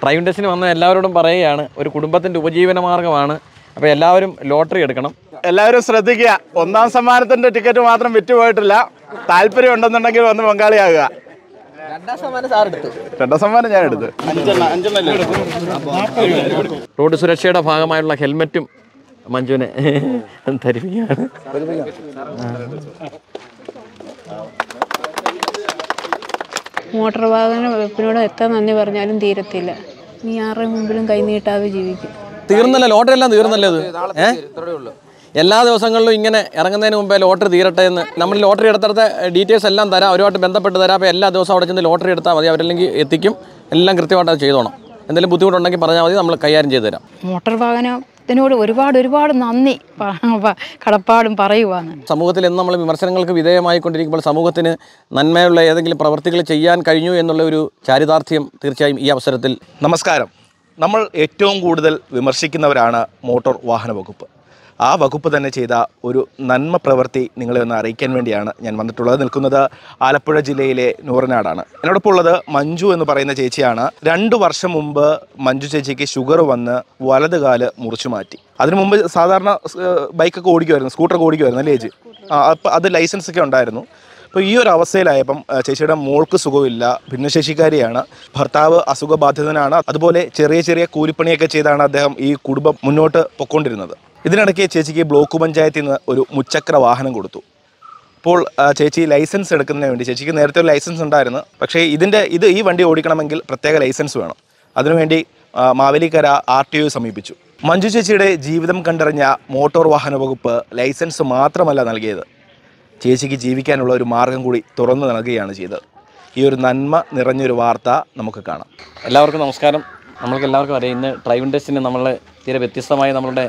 Driving ടെസ്റ്റിന് വന്ന എല്ലാവരോടും പറയുകയാണ് ഒരു കുടുംബത്തിൻ്റെ ഉപജീവന മാർഗ്ഗമാണ് അപ്പോൾ എല്ലാവരും ലോട്ടറി എടുക്കണം എല്ലാവരും ശ്രദ്ധിക്കുക ഒന്നാം സമ്മാനത്തിന്റെ ടിക്കറ്റ് മാത്രം വിറ്റുപോയിട്ടില്ല താല്പര്യം ഉണ്ടെന്നുണ്ടെങ്കിൽ വന്ന് പങ്കാളിയാകുക രണ്ടാം സമ്മാനം സാർ എടുത്തു രണ്ടാം സമ്മാനം ഞാൻ എടുത്തു അഞ്ചെണ്ണ അഞ്ചെണ്ണ റോഡ് സുരക്ഷയുടെ ഭാഗമായുള്ള ഹെൽമറ്റും മഞ്ജുവിനെ ധരിപ്പിക്കുകയാണ് മോട്ടോർ വാഹന വകുപ്പിനോട് എത്ര നന്ദി പറഞ്ഞാലും തീരത്തില്ല നീ ആരുടെ മുമ്പിലും കൈ നീട്ടാതെ ജീവിക്കും തീർന്നല്ലേ ലോട്ടറി എല്ലാം തീർന്നല്ലേ ഇത് ഏ എല്ലാ ദിവസങ്ങളിലും ഇങ്ങനെ ഇറങ്ങുന്നതിന് മുമ്പേ ലോട്ടറി തീരട്ടെ എന്ന് നമ്മൾ ലോട്ടറി എടുത്തെടുത്ത ഡീറ്റെയിൽസ് എല്ലാം തരാം അവരുമായിട്ട് ബന്ധപ്പെട്ട് തരാം അപ്പോൾ എല്ലാ ദിവസവും അവിടെ ചെന്ന് ലോട്ടറി എടുത്താൽ മതി അവരല്ലെങ്കിൽ എത്തിക്കും എല്ലാം കൃത്യമായിട്ട് അത് ചെയ്തോണം എന്തെങ്കിലും ബുദ്ധിമുട്ടുണ്ടെങ്കിൽ പറഞ്ഞാൽ മതി നമ്മൾ കൈകാര്യം ചെയ്ത് തരാം മോട്ടോർ വാഹനത്തിനോട് ഒരുപാട് ഒരുപാട് നന്ദി പ- പ- കടപ്പാടും പറയുവാണ് സമൂഹത്തിൽ എന്ന് നമ്മൾ വിമർശനങ്ങൾക്ക് വിധേയമായിക്കൊണ്ടിരിക്കുമ്പോൾ സമൂഹത്തിന് നന്മയുള്ള ഏതെങ്കിലും പ്രവർത്തികൾ ചെയ്യാൻ കഴിഞ്ഞു എന്നുള്ള ഒരു ചാരിതാർത്ഥ്യം തീർച്ചയായും ഈ അവസരത്തിൽ നമസ്കാരം നമ്മൾ ഏറ്റവും കൂടുതൽ വിമർശിക്കുന്നവരാണ് മോട്ടോർ വാഹന വകുപ്പ് ആ വകുപ്പ് തന്നെ ചെയ്ത ഒരു നന്മ പ്രവൃത്തി നിങ്ങളെ ഒന്ന് അറിയിക്കാൻ വേണ്ടിയാണ് ഞാൻ വന്നിട്ടുള്ളത് നിൽക്കുന്നത് ആലപ്പുഴ ജില്ലയിലെ നൂറനാടാണ് എന്നോടൊപ്പം ഉള്ളത് മഞ്ജു എന്ന് പറയുന്ന ചേച്ചിയാണ് രണ്ട് വർഷം മുമ്പ് മഞ്ജു ചേച്ചിക്ക് ഷുഗർ വന്ന് വലത് കാല് മുറിച്ചു മാറ്റി അതിനു മുമ്പ് സാധാരണ ഏഹ്, ബൈക്കൊക്കെ ഓടിക്കുമായിരുന്നു സ്കൂട്ടറൊക്കെ ഓടിക്കുമായിരുന്നു അല്ലേ ചേച്ചി ആ അപ്പം അത് ലൈസൻസ് ഒക്കെ ഉണ്ടായിരുന്നു അപ്പോൾ ഈ ഒരു അവസ്ഥയിലായപ്പം ആ, ചേച്ചിയുടെ മോൾക്ക് സുഖമില്ല ഭിന്നശേഷിക്കാരിയാണ് ഭർത്താവ് അസുഖബാധിതനാണ് അതുപോലെ ചെറിയ ചെറിയ കൂലിപ്പണിയൊക്കെ ചെയ്താണ് അദ്ദേഹം ഈ കുടുംബം മുന്നോട്ട് പൊക്കോണ്ടിരുന്നത് ഇതിനിടയ്ക്ക് ചേച്ചിക്ക് ബ്ലോക്ക് പഞ്ചായത്തിൽ നിന്ന് ഒരു മുച്ചക്ര വാഹനം കൊടുത്തു അപ്പോൾ ആ, ചേച്ചി ലൈസൻസ് എടുക്കുന്നതിന് വേണ്ടി ചേച്ചിക്ക് നേരത്തെ ഒരു ലൈസൻസ് ഉണ്ടായിരുന്നു പക്ഷേ ഇതിൻ്റെ ഇത് ഈ വണ്ടി ഓടിക്കണമെങ്കിൽ പ്രത്യേക ലൈസൻസ് വേണം അതിനുവേണ്ടി ആ, മാവേലിക്കര ആർ ടി ഒ സമീപിച്ചു മഞ്ജു ചേച്ചിയുടെ ജീവിതം കണ്ടറിഞ്ഞ മോട്ടോർ വാഹന വകുപ്പ് ലൈസൻസ് മാത്രമല്ല നൽകിയത് ചേച്ചിക്ക് ജീവിക്കാനുള്ള ഒരു മാർഗം കൂടി തുറന്നു നൽകുകയാണ് ചെയ്തത് ഈ ഒരു നന്മ നിറഞ്ഞൊരു വാർത്ത നമുക്ക് കാണാം എല്ലാവർക്കും നമസ്കാരം നമ്മൾക്ക് എല്ലാവർക്കും അറിയാം ഇന്ന് ഡ്രൈവിംഗ് ടെസ്റ്റിന് നമ്മൾ തീരെ വ്യത്യസ്തമായി നമ്മളുടെ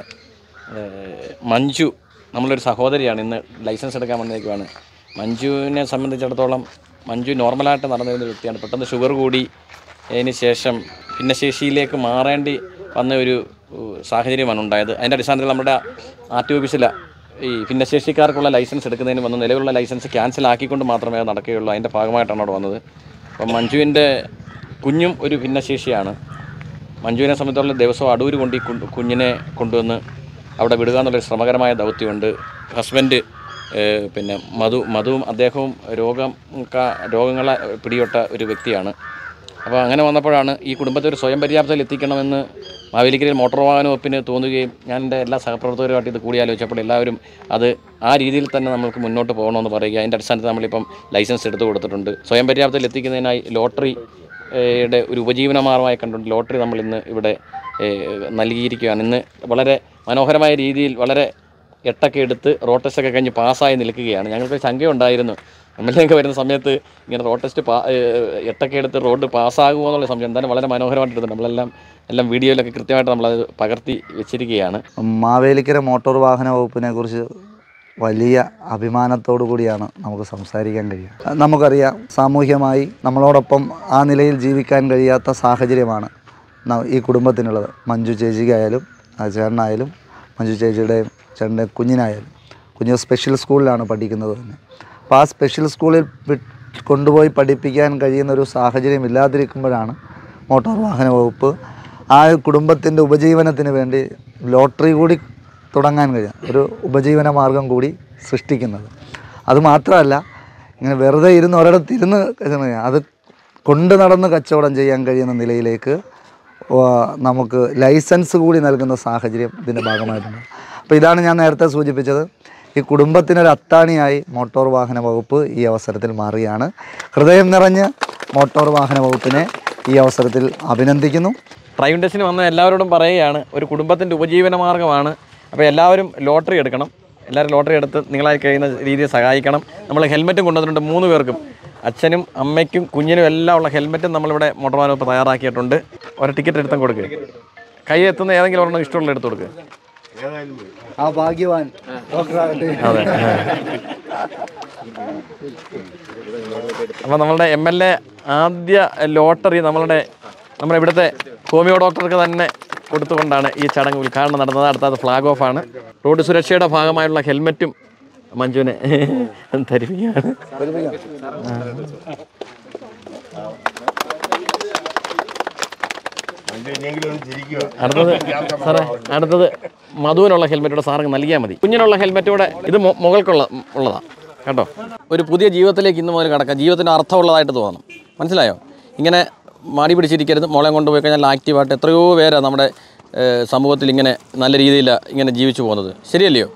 ഏഹ്, മഞ്ജു നമ്മളൊരു സഹോദരിയാണ് ഇന്ന് ലൈസൻസ് എടുക്കാൻ വന്നേക്കുവാണ് മഞ്ജുവിനെ സംബന്ധിച്ചിടത്തോളം മഞ്ജു നോർമലായിട്ട് നടന്നു വരുന്ന ഒരു വ്യക്തിയാണ് പെട്ടെന്ന് ഷുഗർ കൂടി അതിന് ശേഷം ഭിന്നശേഷിയിലേക്ക് മാറേണ്ടി വന്ന ഒരു ഏഹ്, സാഹചര്യമാണ് ഉണ്ടായത് അതിൻ്റെ അടിസ്ഥാനത്തിൽ നമ്മുടെ ആർ ടി ഓഫീസിൽ ഈ ഭിന്നശേഷിക്കാർക്കുള്ള ലൈസൻസ് എടുക്കുന്നതിന് വന്ന് നിലവിലുള്ള ലൈസൻസ് ക്യാൻസൽ ആക്കിക്കൊണ്ട് മാത്രമേ അത് നടക്കുകയുള്ളൂ അതിൻ്റെ ഭാഗമായിട്ടാണ് അവിടെ വന്നത് അപ്പം മഞ്ജുവിൻ്റെ കുഞ്ഞും ഒരു ഭിന്നശേഷിയാണ് മഞ്ജുവിനെ സംബന്ധിച്ചിടത്തോളം ദിവസവും അടൂർ കൊണ്ട് ഈ കു- കുഞ്ഞിനെ കൊണ്ടുവന്ന് അവിടെ വിടുക എന്നുള്ളൊരു ശ്രമകരമായ ദൗത്യമുണ്ട് ഹസ്ബൻഡ് ഏഹ്, പിന്നെ മധു മധുവും അദ്ദേഹവും രോഗം ക- രോഗങ്ങളെ പിടിയൊട്ട ഒരു വ്യക്തിയാണ് അപ്പോൾ അങ്ങനെ വന്നപ്പോഴാണ് ഈ കുടുംബത്തെ ഒരു സ്വയം പര്യാപ്തയിൽ എത്തിക്കണമെന്ന് മാവേലിക്കരയിൽ മോട്ടോർ വാഹന വകുപ്പിന് തോന്നുകയും ഞാൻ എൻ്റെ എല്ലാ സഹപ്രവർത്തകരുമായിട്ട് ഇത് കൂടിയാലോചിച്ചപ്പോൾ എല്ലാവരും അത് ആ രീതിയിൽ തന്നെ നമുക്ക് മുന്നോട്ട് പോകണമെന്ന് പറയുക അതിൻ്റെ അടിസ്ഥാനത്തിൽ നമ്മളിപ്പം ലൈസൻസ് എടുത്തു കൊടുത്തിട്ടുണ്ട് സ്വയം പര്യാപ്തയിൽ എത്തിക്കുന്നതിനായി ലോട്ടറി ഏഹ് യുടെ ഒരു ഉപജീവന മാർഗമായി കണ്ടുകൊണ്ട് ലോട്ടറി നമ്മൾ ഇന്ന് ഇവിടെ ഏഹ് നൽകിയിരിക്കുകയാണ് ഇന്ന് വളരെ മനോഹരമായ രീതിയിൽ വളരെ എട്ടൊക്കെ എടുത്ത് റോഡ് ടെസ്റ്റ് ഒക്കെ കഴിഞ്ഞ് പാസ്സായി നിൽക്കുകയാണ് ഞങ്ങൾക്ക് ശങ്കയുണ്ടായിരുന്നു നമ്മളിലേക്ക് വരുന്ന സമയത്ത് ഇങ്ങനെ റോഡ് ടെസ്റ്റ് പാ ഏഹ് എട്ടൊക്കെ എടുത്ത് റോഡ് പാസ്സാകുമോ എന്നുള്ള സംശയം എന്തായാലും വളരെ മനോഹരമായിട്ട് എടുത്തു നമ്മളെല്ലാം എല്ലാം വീഡിയോയിലൊക്കെ കൃത്യമായിട്ട് നമ്മളത് പകർത്തി വെച്ചിരിക്കുകയാണ് മാവേലിക്കര മോട്ടോർ വാഹന വകുപ്പിനെ കുറിച്ച് വലിയ അഭിമാനത്തോടു കൂടിയാണ് നമുക്ക് സംസാരിക്കാൻ കഴിയുക നമുക്കറിയാം സാമൂഹ്യമായി നമ്മളോടൊപ്പം ആ നിലയിൽ ജീവിക്കാൻ കഴിയാത്ത സാഹചര്യമാണ് ന- ഈ കുടുംബത്തിനുള്ളത് മഞ്ജു ചേച്ചിക്കായാലും ആ ചേട്ടനായാലും മഞ്ജു ചേച്ചിയുടെയും ചേട്ടൻ്റെ കുഞ്ഞിനായാലും കുഞ്ഞ് സ്പെഷ്യൽ സ്കൂളിലാണ് പഠിക്കുന്നത് തന്നെ അപ്പോൾ ആ സ്പെഷ്യൽ സ്കൂളിൽ വി- കൊണ്ടുപോയി പഠിപ്പിക്കാൻ കഴിയുന്ന ഒരു സാഹചര്യം ഇല്ലാതിരിക്കുമ്പോഴാണ് മോട്ടോർ വാഹന വകുപ്പ് ആ കുടുംബത്തിൻ്റെ ഉപജീവനത്തിന് വേണ്ടി ലോട്ടറി കൂടി തുടങ്ങാൻ കഴിയും ഒരു ഉപജീവന മാർഗം കൂടി സൃഷ്ടിക്കുന്നത് അതുമാത്രമല്ല ഇങ്ങനെ വെറുതെ ഇരുന്ന് ഒരിടത്ത് ഇരുന്ന് ഇത് അത് കൊണ്ട് നടന്ന് കച്ചവടം ചെയ്യാൻ കഴിയുന്ന നിലയിലേക്ക് ആ, നമുക്ക് ലൈസൻസ് കൂടി നൽകുന്ന സാഹചര്യം ഇതിൻ്റെ ഭാഗമായിട്ടുണ്ട് അപ്പോൾ ഇതാണ് ഞാൻ നേരത്തെ സൂചിപ്പിച്ചത് ഈ കുടുംബത്തിനൊരു അത്താണിയായി മോട്ടോർ വാഹന വകുപ്പ് ഈ അവസരത്തിൽ മാറുകയാണ് ഹൃദയം നിറഞ്ഞ് മോട്ടോർ വാഹന വകുപ്പിനെ ഈ അവസരത്തിൽ അഭിനന്ദിക്കുന്നു ഡ്രൈവിംഗ് ടെസ്റ്റിന് വന്ന എല്ലാവരോടും പറയുകയാണ് ഒരു കുടുംബത്തിൻ്റെ ഉപജീവന മാർഗ്ഗമാണ് അപ്പോൾ എല്ലാവരും ലോട്ടറി എടുക്കണം എല്ലാവരും ലോട്ടറി എടുത്ത് നിങ്ങളായി കഴിയുന്ന രീതിയിൽ സഹായിക്കണം നമ്മൾ ഹെൽമെറ്റും കൊണ്ടുവന്നിട്ടുണ്ട് മൂന്ന് പേർക്കും അച്ഛനും അമ്മയ്ക്കും കുഞ്ഞിനും എല്ലാം ഉള്ള ഹെൽമെറ്റും നമ്മളിവിടെ മോട്ടോർ വാഹന വകുപ്പ് തയ്യാറാക്കിയിട്ടുണ്ട് ഒരു ടിക്കറ്റ് എടുത്തും കൊടുക്കുക കൈ എത്തുന്ന ഏതെങ്കിലും ഒരെണ്ണം ഇഷ്ടമുള്ള എടുത്ത് കൊടുക്കുക ആ ഭാഗ്യവാൻ ഡോക്ടറാകട്ടെ അതെ അപ്പോൾ നമ്മളുടെ എം എൽ എ ആദ്യ ലോട്ടറി നമ്മളുടെ നമ്മുടെ ഇവിടുത്തെ ഹോമിയോ ഡോക്ടർക്ക് തന്നെ കൊടുത്തുകൊണ്ടാണ് ഈ ചടങ്ങ് ഉദ്ഘാടനം നടന്നത് അടുത്തത് ഫ്ലാഗ് ഓഫ് ആണ് റോഡ് സുരക്ഷയുടെ ഭാഗമായുള്ള ഹെൽമെറ്റും മഞ്ജുവിനെ ധരിപ്പിക്കുകയാണ് അടുത്തത് സാറേ അടുത്തത് മധുവിനുള്ള ഹെൽമെറ്റോടെ സാർക്ക് നൽകിയാൽ മതി കുഞ്ഞിനുള്ള ഹെൽമെറ്റോടെ ഇത് മു- മുകൾക്കുള്ള ഉള്ളതാണ് കേട്ടോ ഒരു പുതിയ ജീവിതത്തിലേക്ക് ഇന്ന് മുതൽ കിടക്കാം ജീവിതത്തിന് അർത്ഥമുള്ളതായിട്ട് തോന്നണം മനസ്സിലായോ ഇങ്ങനെ മാടി പിടിച്ചിരിക്കരുത് മോളെ കൊണ്ടുപോയി കഴിഞ്ഞാൽ ആക്റ്റീവായിട്ട് എത്രയോ പേരാണ് നമ്മുടെ ഏഹ്, സമൂഹത്തിൽ ഇങ്ങനെ നല്ല രീതിയിൽ ഇങ്ങനെ ജീവിച്ചു പോകുന്നത് ശരിയല്ലയോ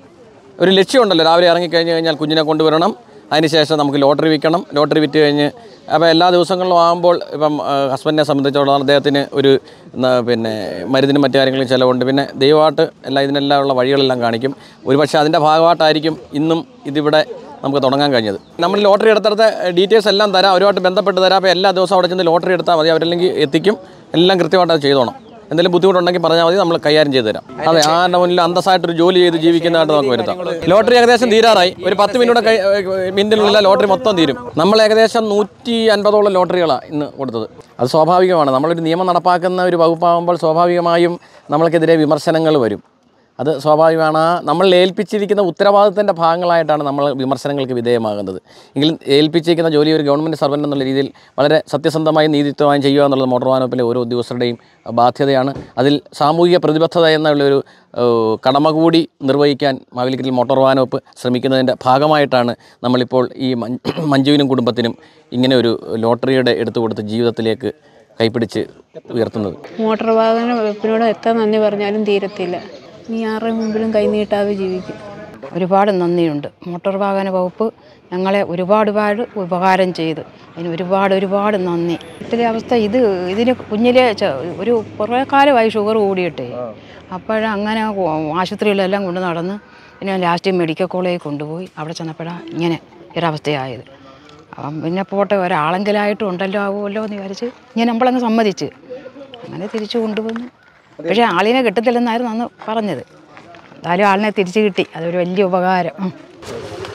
ഒരു ലക്ഷ്യമുണ്ടല്ലോ രാവിലെ ഇറങ്ങിക്കഴിഞ്ഞ് കഴിഞ്ഞാൽ കുഞ്ഞിനെ കൊണ്ടുവരണം അതിനുശേഷം നമുക്ക് ലോട്ടറി വിൽക്കണം ലോട്ടറി വിറ്റ് കഴിഞ്ഞ് അപ്പോൾ എല്ലാ ദിവസങ്ങളിലും ആകുമ്പോൾ ഇപ്പം ഹസ്ബൻഡിനെ സംബന്ധിച്ചിടത്തോളം അദ്ദേഹത്തിന് ഒരു ന- പിന്നെ മരുന്നിനും മറ്റു കാര്യങ്ങളും ചിലവുണ്ട് പിന്നെ ദൈവമായിട്ട് എല്ലാ ഇതിനെല്ലാം ഉള്ള വഴികളെല്ലാം കാണിക്കും ഒരുപക്ഷെ അതിൻ്റെ ഭാഗമായിട്ടായിരിക്കും ഇന്നും ഇതിവിടെ നമുക്ക് തുടങ്ങാൻ കഴിഞ്ഞത് നമ്മൾ ലോട്ടറി എടുത്തടുത്ത ഡീറ്റെയിൽസ് എല്ലാം തരാം അവരുമായിട്ട് ബന്ധപ്പെട്ട് തരാം അപ്പോൾ എല്ലാ ദിവസവും അവിടെ ചെന്ന് ലോട്ടറി എടുത്താൽ മതി അവരല്ലെങ്കിൽ എത്തിക്കും എല്ലാം കൃത്യമായിട്ട് അത് ചെയ്തോണം എന്തെങ്കിലും ബുദ്ധിമുട്ടുണ്ടെങ്കിൽ പറഞ്ഞാൽ മതി നമ്മൾ കൈകാര്യം ചെയ്തു തരാം അതെ ആരുടെ മുന്നിൽ അന്തസ്സായിട്ടൊരു ജോലി ചെയ്ത് ജീവിക്കുന്നതായിട്ട് നമുക്ക് വരുത്താം ലോട്ടറി ഏകദേശം തീരാറായി ഒരു പത്ത് മിനിറ്റ് കൈ മിനിറ്റിനുള്ളിൽ ലോട്ടറി മൊത്തം തീരും നമ്മൾ ഏകദേശം നൂറ്റി അൻപതോളം ലോട്ടറികളാണ് ഇന്ന് കൊടുത്തത് അത് സ്വാഭാവികമാണ് നമ്മളൊരു നിയമം നടപ്പാക്കുന്ന ഒരു വകുപ്പാകുമ്പോൾ സ്വാഭാവികമായും നമ്മൾക്കെതിരെ വിമർശനങ്ങൾ വരും അത് സ്വാഭാവികമാണ് ആ നമ്മൾ ഏൽപ്പിച്ചിരിക്കുന്ന ഉത്തരവാദിത്തത്തിൻ്റെ ഭാഗങ്ങളായിട്ടാണ് നമ്മൾ വിമർശനങ്ങൾക്ക് വിധേയമാകുന്നത് എങ്കിലും ഏൽപ്പിച്ചിരിക്കുന്ന ജോലി ഒരു ഗവൺമെൻറ് സർവൻ്റ് എന്നുള്ള രീതിയിൽ വളരെ സത്യസന്ധമായി നീതിത്വമായും ചെയ്യുക എന്നുള്ളത് മോട്ടോർ വാഹന വകുപ്പിലെ ഓരോ ഉദ്യോഗസ്ഥരുടെയും ബാധ്യതയാണ് അതിൽ സാമൂഹിക പ്രതിബദ്ധത എന്നുള്ളൊരു ഏഹ്, കടമ കൂടി നിർവഹിക്കാൻ മാവേലിക്കരയിൽ മോട്ടോർ വാഹന വകുപ്പ് ശ്രമിക്കുന്നതിൻ്റെ ഭാഗമായിട്ടാണ് നമ്മളിപ്പോൾ ഈ മഞ്ജു മഞ്ജുവിനും കുടുംബത്തിനും ഇങ്ങനെ ഒരു ലോട്ടറിയുടെ എടുത്തു കൊടുത്ത് ജീവിതത്തിലേക്ക് കൈപ്പിടിച്ച് ഉയർത്തുന്നത് മോട്ടോർ വാഹന വകുപ്പിനോട് എത്ര നന്ദി പറഞ്ഞാലും തീരത്തില്ല നീ ആരുടെ മുമ്പിലും കൈ നീട്ടാതെ ജീവിക്കും ഒരുപാട് നന്ദിയുണ്ട് മോട്ടോർ വാഹന വകുപ്പ് ഞങ്ങളെ ഒരുപാട് ഒരുപാട് ഉപകാരം ചെയ്തു അതിന് ഒരുപാട് ഒരുപാട് നന്ദി വീട്ടിലെ അവസ്ഥ ഇത് ഇതിന് കുഞ്ഞിലെ ച- ഒരു കുറേ കാലമായി ഷുഗർ കൂടിയിട്ടേ അപ്പോഴങ്ങനെ ആശുപത്രിയിലെല്ലാം കൊണ്ട് നടന്ന് പിന്നെ ലാസ്റ്റ് മെഡിക്കൽ കോളേജിൽ കൊണ്ടുപോയി അവിടെ ചെന്നപ്പോഴാണ് ഇങ്ങനെ ഒരവസ്ഥയായത് അപ്പം പിന്നെ പോട്ടെ ഒരാളെങ്കിലായിട്ടും ഉണ്ടല്ലോ ആവുമല്ലോ എന്ന് വിചാരിച്ച് ഇങ്ങനെ നമ്മളങ്ങ് സമ്മതിച്ച് അങ്ങനെ തിരിച്ചു കൊണ്ടുവന്നു പക്ഷേ ആളിനെ കിട്ടത്തില്ലെന്നായിരുന്നു അന്ന് പറഞ്ഞത് എന്തായാലും ആളിനെ തിരിച്ചു കിട്ടി അതൊരു വലിയ ഉപകാരം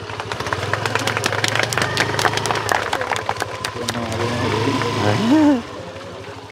ഉം.